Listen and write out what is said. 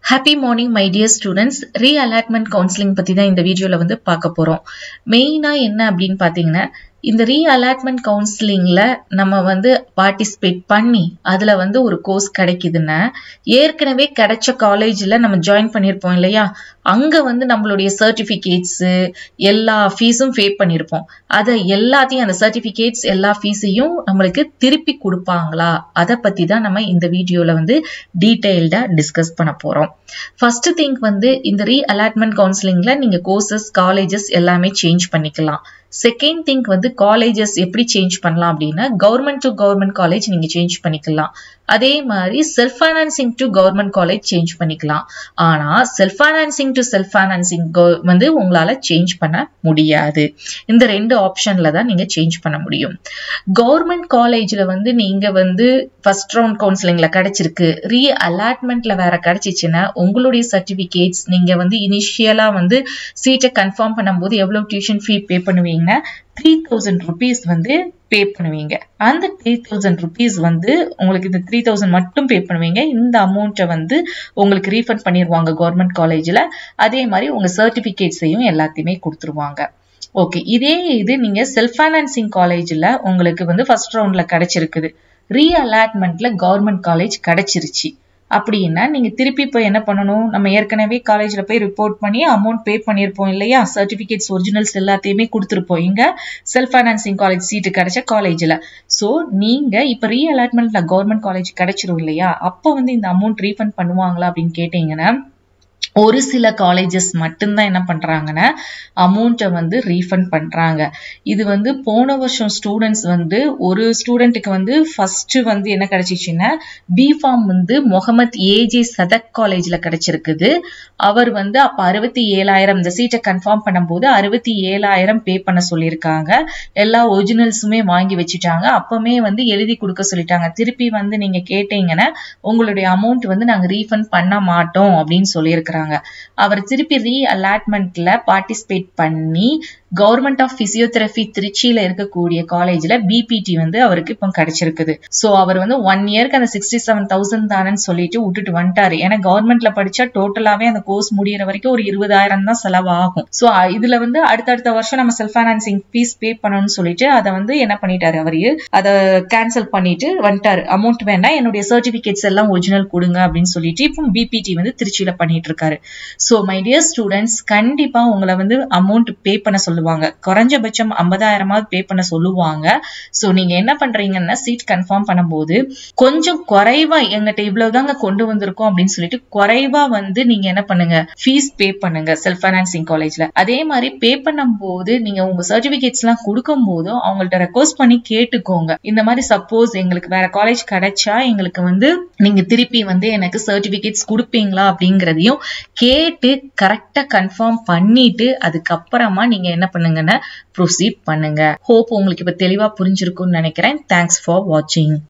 happy morning my dear students re allotment counselling பற்றி தான் இந்த வீடியோவில் வந்து பார்க்க போகிறோம் மெயினாக என்ன அப்படின்னு பார்த்தீங்கன்னா இந்த ரீ அலாட்மெண்ட் கவுன்சிலிங்கில் நம்ம வந்து பார்ட்டிசிபேட் பண்ணி அதில் வந்து ஒரு கோர்ஸ் கிடைக்குதுன்னா ஏற்கனவே கிடைச்ச காலேஜில் நம்ம ஜாயின் பண்ணியிருப்போம் இல்லையா அங்கே வந்து நம்மளுடைய சர்டிஃபிகேட்ஸு எல்லா ஃபீஸும் பே பண்ணியிருப்போம் அதை எல்லாத்தையும் அந்த சர்டிஃபிகேட்ஸ் எல்லா ஃபீஸையும் நம்மளுக்கு திருப்பி கொடுப்பாங்களா அதை பற்றி தான் நம்ம இந்த வீடியோவில் வந்து டீட்டெயில்டாக டிஸ்கஸ் பண்ண போகிறோம் ஃபர்ஸ்ட் திங் வந்து இந்த ரீ அலாட்மெண்ட் கவுன்சிலிங்கில் நீங்கள் கோர்சஸ் காலேஜஸ் எல்லாமே சேஞ்ச் பண்ணிக்கலாம் செகண்ட் திங்க் வந்து காலேஜஸ் எப்படி சேஞ்ச் பண்ணலாம் அப்படின்னா கவர்மெண்ட் டு கவர்மெண்ட் காலேஜ் நீங்க சேஞ்ச் பண்ணிக்கலாம் அதே மாதிரி self financing to government college change பண்ணிக்கலாம் ஆனா self financing to self financing வந்து உங்களால சேஞ்ச் பண்ண முடியாது இந்த ரெண்டு ஆப்ஷன்ல தான் நீங்க சேஞ்ச் பண்ண முடியும் கவர்மெண்ட் காலேஜ்ல வந்து நீங்க வந்து ஃபர்ஸ்ட் ரவுண்ட் கவுன்சிலிங்ல கிடைச்சிருக்கு ரீ அலாட்மெண்ட்ல வேற கிடைச்சிச்சுன்னா உங்களுடைய சர்டிபிகேட்ஸ் நீங்க வந்து இனிஷியலா வந்து சீட்டை கன்ஃபார்ம் பண்ணும்போது எவ்வளவு டியூஷன் ஃபீ பே பண்ணுவீங்கன்னா த்ரீ தௌசண்ட் ருபீஸ் வந்து பே பண்ணுவீங்க அந்த த்ரீ தௌசண்ட் ருபீஸ் வந்து உங்களுக்கு இந்த த்ரீ தௌசண்ட் மட்டும் பே பண்ணுவீங்க இந்த அமௌண்ட்டை வந்து உங்களுக்கு ரீஃபண்ட் பண்ணிடுவாங்க கவர்மெண்ட் காலேஜில் அதே மாதிரி உங்கள் சர்டிஃபிகேட்ஸையும் எல்லாத்தையுமே கொடுத்துருவாங்க ஓகே இதே இது நீங்கள் செல்ஃப் ஃபைனான்சிங் காலேஜில் உங்களுக்கு வந்து ஃபர்ஸ்ட் ரவுண்டில் கிடைச்சிருக்குது ரீ அலாட்மெண்ட்ல கவர்மெண்ட் காலேஜ் கிடைச்சிருச்சு அப்படின்னா நீங்க திருப்பி போய் என்ன பண்ணணும் நம்ம ஏற்கனவே காலேஜ்ல போய் ரிப்போர்ட் பண்ணி அமௌண்ட் பே பண்ணியிருப்போம் இல்லையா சர்டிபிகேட்ஸ் ஒரிஜினல்ஸ் எல்லாத்தையுமே கொடுத்துருப்போம் இங்க செல்ஃப் ஃபைனான்சிங் காலேஜ் சீட்டு கிடைச்ச காலேஜ்ல ஸோ நீங்க இப்ப ரீ அலாட்மெண்ட்ல கவர்மெண்ட் காலேஜ் கிடைச்சிரும் இல்லையா அப்போ வந்து இந்த அமௌண்ட் ரீஃபண்ட் பண்ணுவாங்களா அப்படின்னு கேட்டீங்கன்னா ஒரு சில காலேஜஸ் மட்டும்தான் என்ன பண்றாங்கன்னா அமௌண்ட்டை வந்து ரீஃபண்ட் பண்றாங்க இது வந்து போன வருஷம் ஸ்டூடெண்ட்ஸ் வந்து ஒரு ஸ்டூடெண்ட்டுக்கு வந்து ஃபர்ஸ்ட் வந்து என்ன கிடைச்சிச்சுன்னா பிஃபார்ம் வந்து முகமது ஏஜே சதக் காலேஜ்ல கிடைச்சிருக்குது அவர் வந்து அப்ப அறுபத்தி ஏழாயிரம் இந்த சீட்டை கன்ஃபார்ம் பண்ணும்போது அறுபத்தி ஏழாயிரம் பே பண்ண சொல்லியிருக்காங்க எல்லா ஒரிஜினல்ஸுமே வாங்கி வச்சுட்டாங்க அப்பவுமே வந்து எழுதி கொடுக்க சொல்லிட்டாங்க திருப்பி வந்து நீங்க கேட்டீங்கன்னா உங்களுடைய அமௌண்ட் வந்து நாங்க ரீஃபண்ட் பண்ண மாட்டோம் அப்படின்னு சொல்லியிருக்கிறாங்க அவர் திருப்பி ரீ அலாட்மெண்ட்ல பார்ட்டிசிபேட் பண்ணி கவர்மெண்ட் ஆஃப் பிசியோதெரபி திருச்சியில இருக்கக்கூடிய காலேஜ்ல பிபிடி வந்து அவருக்கு இப்போ கிடைச்சிருக்குது ஸோ அவர் வந்து ஒன் இயர்க்கு அந்த சிக்ஸ்டி செவன் தௌசண்ட் தானேன்னு சொல்லிட்டு விட்டுட்டு வந்துட்டாரு ஏன்னா கவர்மெண்ட்ல படிச்சா டோட்டலாவே அந்த கோர்ஸ் முடியிற வரைக்கும் ஒரு இருபதாயிரம் தான் செலவாகும் ஸோ இதுல வந்து அடுத்தடுத்த வருஷம் நம்ம செல்ஃப் ஃபைனான்சிங் ஃபீஸ் பே பண்ணணும்னு சொல்லிட்டு அதை வந்து என்ன பண்ணிட்டாரு அவரு அதை கேன்சல் பண்ணிட்டு வந்துட்டாரு அமௌண்ட் வேண்டாம் என்னுடைய சர்டிபிகேட்ஸ் எல்லாம் ஒரிஜினல் கொடுங்க அப்படின்னு சொல்லிட்டு இப்போ பிபிடி வந்து திருச்சியில பண்ணிட்டு இருக்காரு ஸோ மை டியர் ஸ்டூடெண்ட்ஸ் கண்டிப்பா உங்களை வந்து அமௌண்ட் பே பண்ண சொல்லுவாங்க குறைஞ்சபட்சம் ஐம்பதாயிரமாவது பே பண்ண சொல்லுவாங்க ஸோ நீங்க என்ன பண்றீங்கன்னா சீட் கன்ஃபார்ம் பண்ணும்போது கொஞ்சம் குறைவா எங்கிட்ட இவ்வளவுதாங்க கொண்டு வந்திருக்கோம் அப்படின்னு சொல்லிட்டு குறைவா வந்து நீங்க என்ன பண்ணுங்க ஃபீஸ் பே பண்ணுங்க செல்ஃப் ஃபைனான்சிங் காலேஜ்ல அதே மாதிரி பே பண்ணும்போது நீங்க உங்க சர்டிபிகேட்ஸ் எல்லாம் கொடுக்கும் போதும் அவங்கள்ட்ட ரெக்வஸ்ட் பண்ணி கேட்டுக்கோங்க இந்த மாதிரி சப்போஸ் எங்களுக்கு வேற காலேஜ் கிடைச்சா எங்களுக்கு வந்து நீங்க திருப்பி வந்து எனக்கு சர்டிபிகேட்ஸ் கொடுப்பீங்களா அப்படிங்கிறதையும் கேட்டு கரெக்டா கன்ஃபார்ம் பண்ணிட்டு அதுக்கப்புறமா நீங்க என்ன பண்ணுங்கன்னா ப்ரொசீட் பண்ணுங்க ஹோப் உங்களுக்கு இப்ப தெளிவா புரிஞ்சிருக்கும்னு நினைக்கிறேன் தேங்க்ஸ் ஃபார் வாட்சிங்